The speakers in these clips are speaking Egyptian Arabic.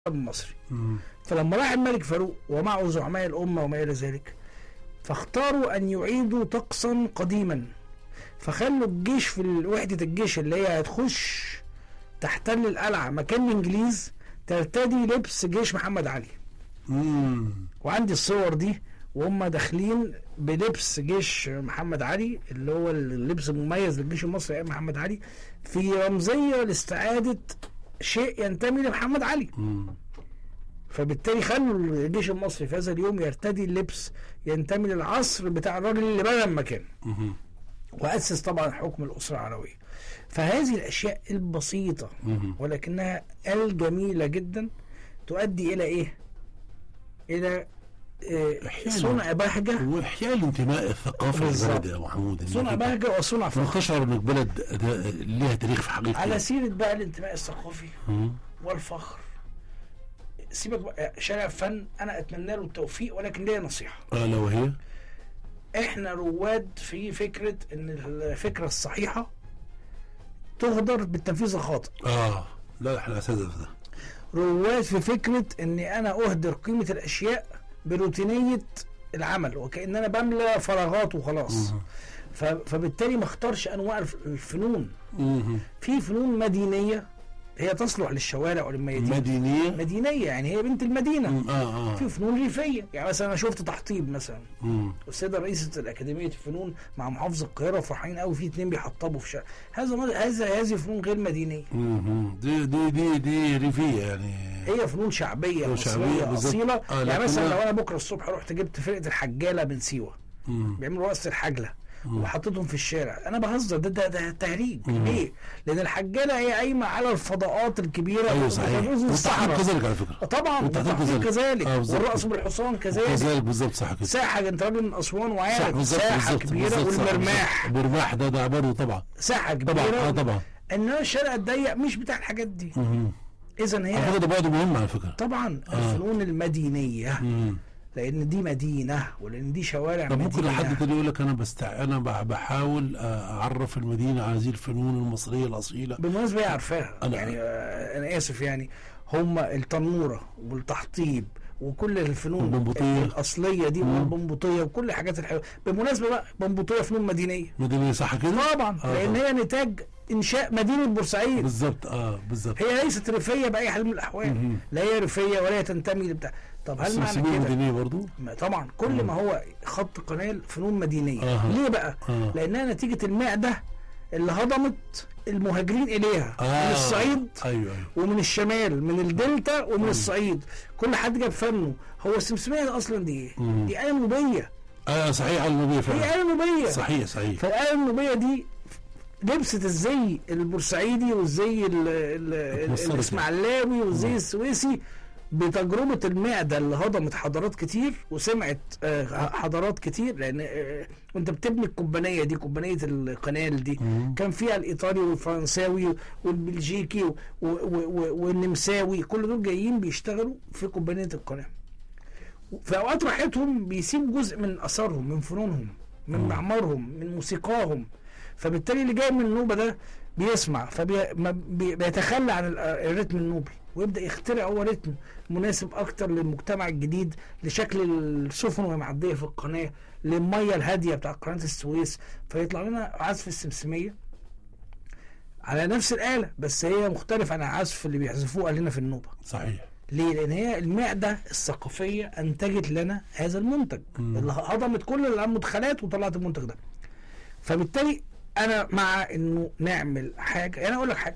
المصري مم. فلما راح الملك فاروق ومعه زعماء الأمة وما إلى ذلك فاختاروا أن يعيدوا طقسا قديما فخلوا الجيش في ال- وحدة الجيش اللي هي هتخش تحتل القلعة مكان الإنجليز ترتدي لبس جيش محمد علي مم. وعندي الصور دي وهم داخلين بلبس جيش محمد علي اللي هو اللبس المميز للجيش المصري ايام محمد علي في رمزيه لاستعاده شيء ينتمي لمحمد علي مم. فبالتالي خلوا الجيش المصري في هذا اليوم يرتدي اللبس ينتمي للعصر بتاع الراجل اللي بنى المكان مم. واسس طبعا حكم الاسره العلويه فهذه الاشياء البسيطه مم. ولكنها الجميله جدا تؤدي الى ايه؟ الى آه، أحياناً. صنع بهجه واحياء الانتماء الثقافي بالظبط. للبلد يا محمود صنع إنك بهجه وصنع أنت فخر تشعر انك بلد ده- ليها تاريخ في حقيقة على سيره بقى الانتماء الثقافي مم. والفخر سيبك بقى شارع فن انا اتمنى له التوفيق ولكن ليا نصيحه اه لو هي احنا رواد في فكره ان الفكره الصحيحه تهدر بالتنفيذ الخاطئ اه لا احنا اساتذه في ده رواد في فكره اني انا اهدر قيمه الاشياء بروتينيه العمل وكان انا بملى فراغات وخلاص مم. ف- فبالتالي ما اختارش انواع الف- الفنون مم. في فنون مدينيه هي تصلح للشوارع وللميادين مدينية مدينيه يعني هي بنت المدينه مم. اه اه في فنون ريفيه يعني مثلا انا شفت تحطيب مثلا مم. السيده رئيسه الاكاديميه الفنون مع محافظ القاهره فرحانين قوي في اتنين بيحطبوا في شارع هذا مد- هذا هذه فنون غير مدينيه مم. دي دي دي دي ريفية يعني هي فنون شعبيه فنون مصريه شعبية بالظبط. اصيله آه، يعني مثلا لكنها- لو انا بكره الصبح رحت جبت فرقه الحجاله من سيوه مم. بيعملوا رقص الحجله وحطيتهم في الشارع انا بهزر ده ده, ده تهريج مم. ليه؟ لان الحجاله هي قايمه على الفضاءات الكبيره ايوه صحيح وتجاوز والتحقيق الصحراء كذلك على فكرة طبعا والتحقيق والتحقيق كذلك. كذلك آه، بالظبط. والرقص بالحصان كذلك كذلك بالظبط صح كده ساحه انت راجل من اسوان صح وعارف بالظبط ساحه بالظبط كبيره بالظبط، صح، والمرماح بالظبط. المرماح ده ده برضه طبعا ساحه طبعا كبيره اه طبعا انما الشارع الضيق مش بتاع الحاجات دي مم. اذا على هي فكرة ده برضه مهم على فكرة طبعا آه. الفنون المدينيه مم. لان دي مدينه ولان دي شوارع طب ممكن مدينه حد تاني يقول لك انا بستع... انا بح- بحاول اعرف المدينه على هذه الفنون المصريه الاصيله بالمناسبه هي عارفاها أنا- يعني آه، انا اسف يعني هم التنوره والتحطيب وكل الفنون والبنبوطية. الاصليه دي مم. والبنبوطيه وكل الحاجات الحلوه بالمناسبه بقى بنبوطيه فنون مدينيه مدينه صح كده؟ طبعا آه. لان هي نتاج انشاء مدينه بورسعيد بالظبط اه بالظبط هي ليست ريفيه باي حال من الاحوال مهم. لا هي ريفيه ولا هي تنتمي لبتاع طب هل معنى سمسمية كده مدينيه برضه؟ ما- طبعا كل ما هو خط قناه فنون مدينيه آه. ليه بقى آه. لانها نتيجه المعده اللي هضمت المهاجرين اليها آه. من الصعيد ايوه ايوه ومن الشمال من الدلتا ومن الصعيد كل حد جاب فنه هو السمسميه اصلا دي ايه؟ مم. دي آلة نوبيه اه صحيح على النبي هي فعلا آلة نوبيه صحيح صحيح فالآلة النوبيه دي لبست الزي البورسعيدي والزي ال- ال- ال- اتمثلت الاسماعيلاوي والزي السويسي بتجربة المعدة اللي هضمت حضارات كتير وسمعت آه، حضارات كتير لأن آه، وأنت بتبني الكوبانية دي كوبانية القنال دي مم. كان فيها الإيطالي والفرنساوي والبلجيكي و- و- و- والنمساوي كل دول جايين بيشتغلوا في كوبانية القناة في أوقات راحتهم بيسيب جزء من أثرهم من فنونهم من مم. معمارهم من موسيقاهم فبالتالي اللي جاي من النوبة ده بيسمع فبيتخلى عن ال- الريتم النوبي ويبدا يخترع هو رتم مناسب اكتر للمجتمع الجديد لشكل السفن وهي معديه في القناه للميه الهاديه بتاع قناه السويس فيطلع لنا عزف السمسميه على نفس الاله بس هي مختلف عن العزف اللي بيعزفوه اهلنا في النوبه صحيح ليه؟ لان هي المعده الثقافيه انتجت لنا هذا المنتج مم. اللي هضمت كل المدخلات وطلعت المنتج ده فبالتالي انا مع انه نعمل حاجه يعني اقول لك حاجه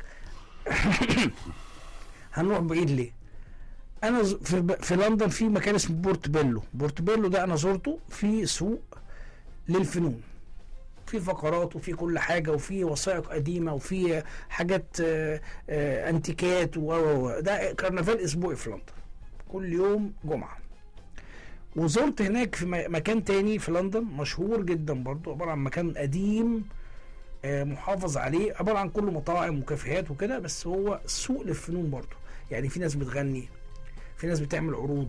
هنروح بعيد ليه؟ انا ز- في, ب- في لندن في مكان اسمه بورت بيلو بورت بيلو ده انا زرته في سوق للفنون في فقرات وفي كل حاجه وفي وثائق قديمه وفي حاجات آه، آه، انتيكات و و- و- ده كرنفال اسبوعي في لندن كل يوم جمعه وزرت هناك في م- مكان تاني في لندن مشهور جدا برضو عباره عن مكان قديم آه، محافظ عليه عباره عن كله مطاعم وكافيهات وكده بس هو سوق للفنون برضو يعني في ناس بتغني في ناس بتعمل عروض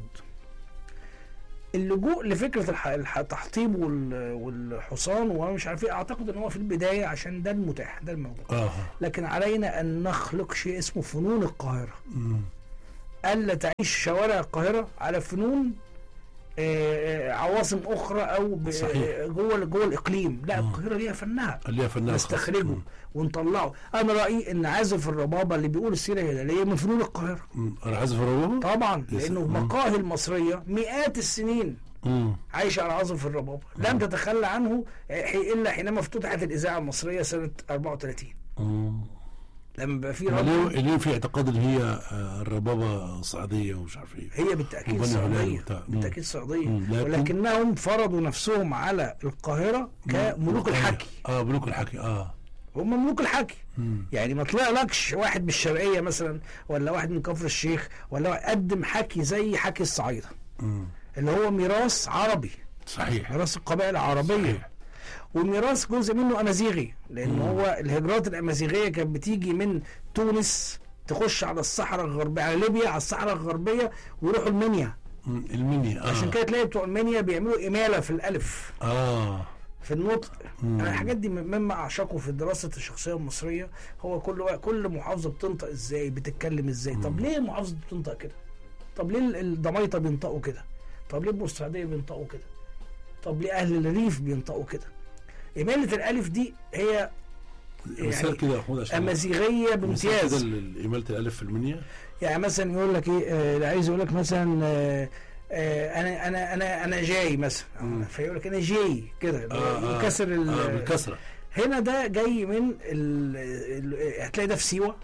اللجوء لفكره الح- الح- التحطيب وال- والحصان ومش عارف ايه اعتقد ان هو في البدايه عشان ده المتاح ده الموجود اه لكن علينا ان نخلق شيء اسمه فنون القاهره مم. الا تعيش شوارع القاهره على فنون آه، آه، عواصم اخرى او ب- صحيح. آه، جوه جوه الاقليم لا مم. القاهره ليها فنها اللي هي فنان خاص. نستخرجه مم. ونطلعه انا رايي ان عازف الربابه اللي بيقول السيره الهلاليه من فنون القاهره مم. انا عازف الربابه طبعا يس- لانه مم. المقاهي المصريه مئات السنين مم. عايشه على عزف الربابه لم تتخلى عنه حي- الا حينما افتتحت الاذاعه المصريه سنه 34 مم. لما بقى في ليه راديو ليه في اعتقاد ان هي آه، الربابه صعيديه ومش عارف ايه هي بالتاكيد وبني هلال صعيديه وبتاع. مم. بالتاكيد صعيديه مم. لكن- ولكنهم فرضوا نفسهم على القاهره كملوك الحكي اه ملوك الحكي اه هم ملوك الحكي مم. يعني ما طلعلكش واحد من الشرقيه مثلا ولا واحد من كفر الشيخ ولا واحد قدم حكي زي حكي الصعيده مم. اللي هو ميراث عربي صحيح ميراث القبائل العربيه صحيح. وميراث جزء منه امازيغي لان مم. هو الهجرات الامازيغيه كانت بتيجي من تونس تخش على الصحراء الغربيه على ليبيا على الصحراء الغربيه ويروحوا المنيا مم. المنيا اه عشان كده تلاقي بتوع المنيا بيعملوا اماله في الالف اه في النطق مم. انا الحاجات دي مما اعشقه في دراسه الشخصيه المصريه هو كل وا- كل محافظه بتنطق ازاي بتتكلم ازاي طب ليه المحافظه بتنطق كده طب ليه ال- الضمايطه بينطقوا كده طب ليه البورسعيديه بينطقوا كده طب ليه اهل الريف بينطقوا كده إمالة الألف دي هي مثال يعني كده يا محمود عشان أمازيغية مثال كده بامتياز ل- إمالة الألف في المنيا يعني مثلا يقول لك إيه آه، اللي عايز يقول لك مثلا آه، آه، أنا أنا أنا أنا جاي مثلا مم. فيقول لك أنا جاي كده آه، آه. يكسر ال- اه بالكسرة هنا ده جاي من ال... ال... هتلاقي ده في سيوه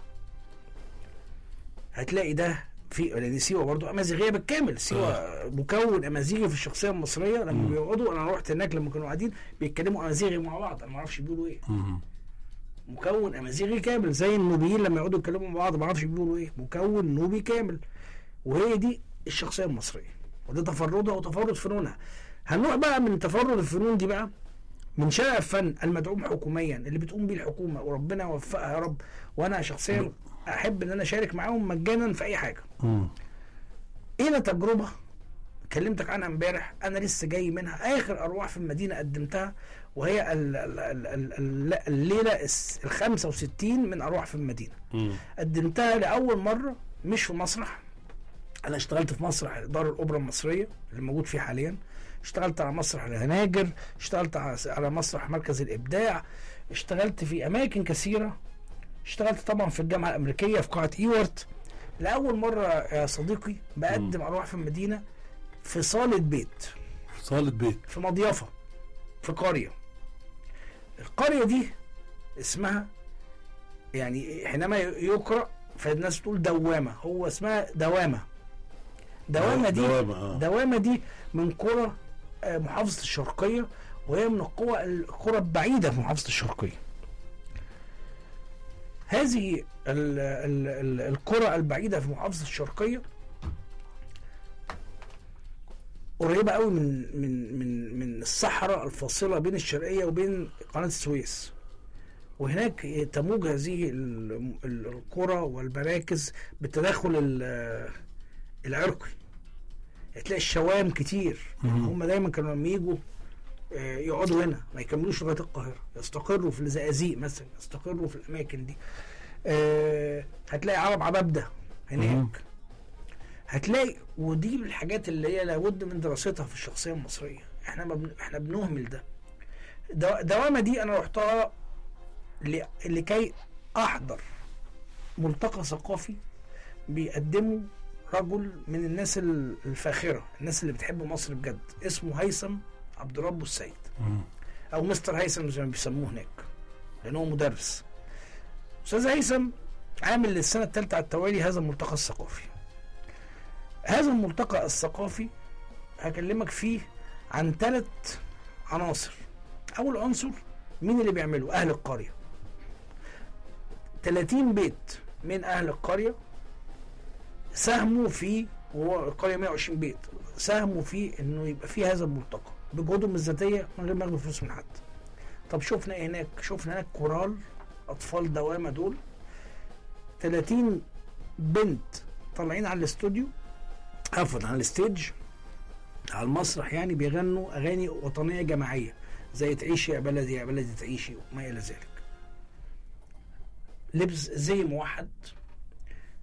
هتلاقي ده في لان سيوه برضو امازيغيه بالكامل سيوه مكون امازيغي في الشخصيه المصريه لما مم. بيقعدوا انا رحت هناك لما كانوا قاعدين بيتكلموا امازيغي مع بعض انا ما اعرفش بيقولوا ايه مم. مكون امازيغي كامل زي النوبيين لما يقعدوا يتكلموا مع بعض ما اعرفش بيقولوا ايه مكون نوبي كامل وهي دي الشخصيه المصريه وده تفردها وتفرد فنونها هنروح بقى من تفرد الفنون دي بقى من شارع الفن المدعوم حكوميا اللي بتقوم بيه الحكومه وربنا يوفقها يا رب وانا شخصيا احب ان انا اشارك معاهم مجانا في اي حاجه مم. الى تجربه كلمتك عنها امبارح انا لسه جاي منها اخر ارواح في المدينه قدمتها وهي ال- ال- ال- ال- ال- الليله الس- ال 65 من ارواح في المدينه مم. قدمتها لاول مره مش في مسرح انا اشتغلت في مسرح دار الاوبرا المصريه اللي موجود فيه حاليا اشتغلت على مسرح الهناجر اشتغلت على على مسرح مركز الابداع اشتغلت في اماكن كثيره اشتغلت طبعا في الجامعه الامريكيه في قاعه ايورت لاول مره يا صديقي بقدم ارواح في المدينه في صاله بيت صالة بيت في مضيافه في قريه القريه دي اسمها يعني حينما يقرا فالناس تقول دوامه هو اسمها دوامه دوامه دي دوامة اه دوامه دي من قرى آه، محافظه الشرقيه وهي من القرى القرى البعيده في محافظه الشرقيه هذه ال ال ال القرى البعيده في محافظه الشرقيه قريبه قوي من من من من الصحراء الفاصله بين الشرقيه وبين قناه السويس وهناك تموج هذه ال- ال- القرى والمراكز بالتدخل ال- العرقي هتلاقي الشوام كتير مم. هم دايما كانوا لما يجوا آه، يقعدوا هنا ما يكملوش لغايه القاهره يستقروا في الزقازيق مثلا يستقروا في الاماكن دي آه، هتلاقي عرب عبابده مم. هناك هتلاقي ودي من الحاجات اللي هي لابد من دراستها في الشخصيه المصريه احنا ما بن... احنا بنهمل ده دو... دوامه دي انا رحتها ل... لكي احضر ملتقى ثقافي بيقدمه رجل من الناس ال- الفاخره الناس اللي بتحب مصر بجد اسمه هيثم عبد ربه السيد مم. او مستر هيثم زي ما بيسموه هناك لان هو مدرس استاذ هيثم عامل للسنه الثالثه على التوالي هذا الملتقى الثقافي هذا الملتقى الثقافي هكلمك فيه عن ثلاث عناصر اول عنصر مين اللي بيعمله اهل القريه 30 بيت من اهل القريه ساهموا في وهو القريه 120 بيت ساهموا في انه يبقى في هذا الملتقى بجهودهم الذاتيه من غير ما ياخدوا فلوس من حد طب شفنا ايه هناك شفنا هناك كورال اطفال دوامه دول 30 بنت طالعين على الاستوديو عفوا على الستيج على المسرح يعني بيغنوا اغاني وطنيه جماعيه زي تعيشي يا بلدي يا بلدي تعيشي وما الى ذلك لبس زي موحد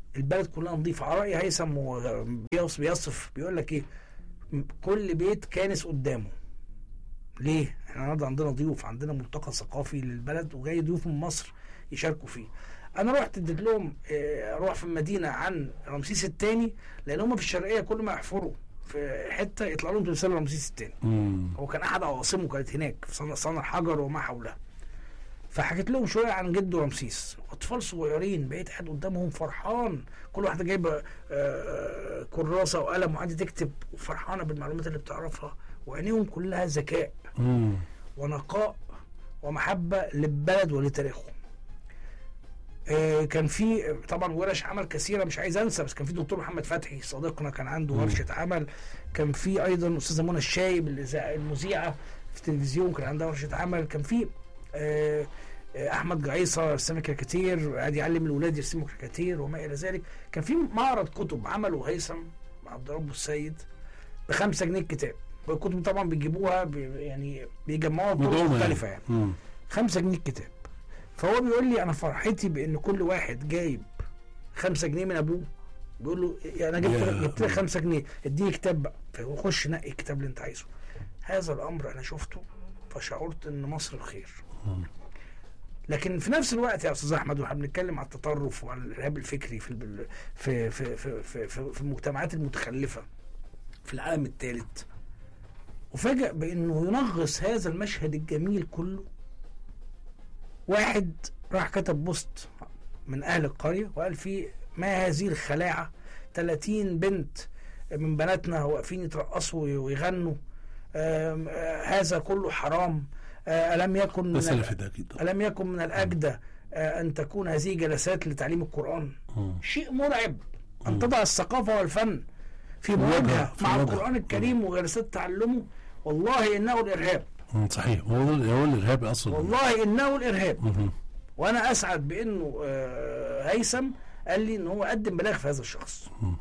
البلد كلها نظيفه على راي هيثم وبيصف بيصف بيقول لك ايه م- كل بيت كانس قدامه ليه؟ احنا النهارده عندنا ضيوف عندنا ملتقى ثقافي للبلد وجاي ضيوف من مصر يشاركوا فيه. انا رحت اديت لهم آه، اروح في المدينه عن رمسيس الثاني لان هم في الشرقيه كل ما يحفروا في حته يطلع لهم تمثال رمسيس الثاني. مم. هو كان احد عواصمه كانت هناك في صنع صنع الحجر وما حولها فحكيت لهم شويه عن جده رمسيس اطفال صغيرين بقيت قاعد قدامهم فرحان كل واحده جايبه آه، كراسه وقلم وقاعده تكتب وفرحانه بالمعلومات اللي بتعرفها وعينيهم كلها ذكاء مم. ونقاء ومحبه للبلد ولتاريخه آه، كان في طبعا ورش عمل كثيره مش عايز انسى بس كان في دكتور محمد فتحي صديقنا كان عنده مم. ورشه عمل كان في ايضا استاذه منى الشايب الإذاعة- المذيعه في التلفزيون كان عندها ورشه عمل كان في آه، آه، احمد جعيصه رسام كاريكاتير قاعد يعلم الولاد يرسموا كاريكاتير وما الى ذلك كان في معرض كتب عمله هيثم مع عبد ربه السيد بخمسة جنيه الكتاب والكتب طبعا بيجيبوها بي يعني بيجمعوها بطرق مدعومة مختلفه يعني مم. خمسة جنيه الكتاب فهو بيقول لي انا فرحتي بان كل واحد جايب خمسة جنيه من ابوه بيقول له إيه، انا جبت يا. جبت لك خمسة جنيه اديني كتاب بقى فهو خش نقي الكتاب اللي انت عايزه هذا الامر انا شفته فشعرت ان مصر بخير مم. لكن في نفس الوقت يا استاذ احمد واحنا بنتكلم على التطرف وعلى الارهاب الفكري في البل- في في في في, في, في المجتمعات المتخلفه في العالم الثالث وفجأ بانه ينغص هذا المشهد الجميل كله واحد راح كتب بوست من اهل القريه وقال فيه ما هذه الخلاعه 30 بنت من بناتنا واقفين يترقصوا ويغنوا آم، آه، هذا كله حرام آه، ألم يكن ده من سلفي ده اكيد طبعا. ألم يكن من الأجدى آه، أن تكون هذه جلسات لتعليم القرآن مم. شيء مرعب أن تضع الثقافة والفن في مواجهة في مع مواجهة. القرآن الكريم وجلسات تعلمه والله إنه الإرهاب مم. صحيح هو ده- هو الارهاب اصلا والله إنه الإرهاب مم. وأنا أسعد بأنه آه، هيثم قال لي إن هو قدم بلاغ في هذا الشخص مم.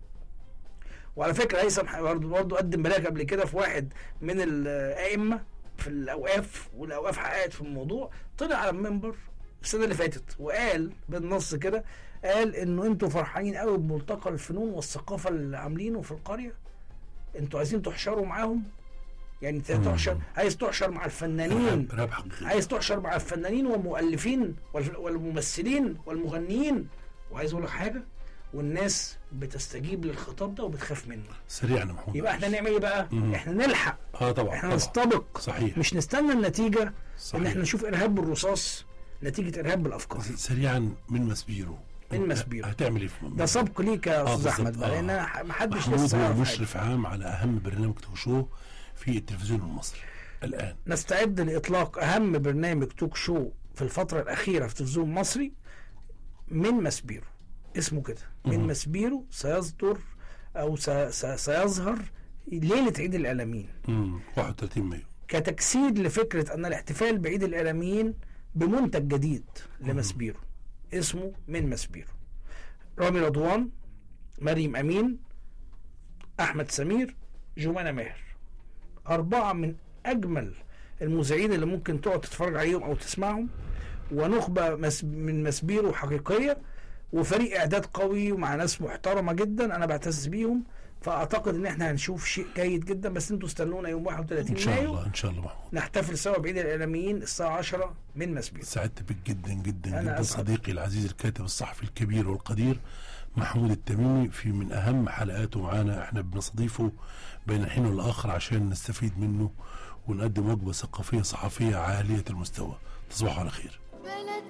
وعلى فكرة هيثم برضه برضه قدم بلاغ قبل كده في واحد من الأئمة في الأوقاف والأوقاف حققت في الموضوع طلع على المنبر السنة اللي فاتت وقال بالنص كده قال انه انتوا فرحانين قوي بملتقى الفنون والثقافة اللي عاملينه في القرية انتوا عايزين تحشروا معاهم يعني انت تحشر عايز تحشر مع الفنانين ارهاب ارهاب حقيقي عايز تحشر مع الفنانين والمؤلفين والف- والممثلين والمغنيين وعايز اقول لك حاجه والناس بتستجيب للخطاب ده وبتخاف منه سريعا يا محمود يبقى احنا نعمل ايه بقى مم. احنا نلحق اه طبعا احنا طبعا نستبق صحيح مش نستنى النتيجه ان صحيح احنا نشوف ارهاب بالرصاص نتيجه ارهاب بالافكار سريعا من مسبيرو من أنت مسبيرو. هتعمل ايه في ده سبق ليك يا آه، استاذ بالظبط. احمد بقى آه. لان أنا ح- محدش محمود لسه هو يعرف حاجة. مشرف عام على اهم برنامج توك شو في التلفزيون المصري الان نستعد لاطلاق اهم برنامج توك شو في الفتره الاخيره في التلفزيون المصري من مسبيرو اسمه كده من مم. مسبيرو سيصدر او س- س- سيظهر ليله عيد الاعلاميين مم. 31 مايو كتجسيد لفكره ان الاحتفال بعيد الاعلاميين بمنتج جديد لمسبيرو اسمه من مسبيرو رامي رضوان مريم امين احمد سمير جمانه ماهر اربعه من اجمل المذيعين اللي ممكن تقعد تتفرج عليهم او تسمعهم ونخبه مس من مسبيرو حقيقيه وفريق اعداد قوي ومع ناس محترمه جدا انا بعتز بيهم فاعتقد ان احنا هنشوف شيء جيد جدا بس انتوا استنونا يوم 31 ان شاء مايو الله ان شاء الله محمود نحتفل سوا بعيد الاعلاميين الساعه 10 من مسبيرو سعدت بك جدا جدا أنا جدا أسعد. صديقي العزيز الكاتب الصحفي الكبير والقدير محمود التميمي في من اهم حلقاته معانا احنا بنستضيفه بين الحين والاخر عشان نستفيد منه ونقدم وجبه ثقافيه صحفيه عاليه المستوى تصبحوا على خير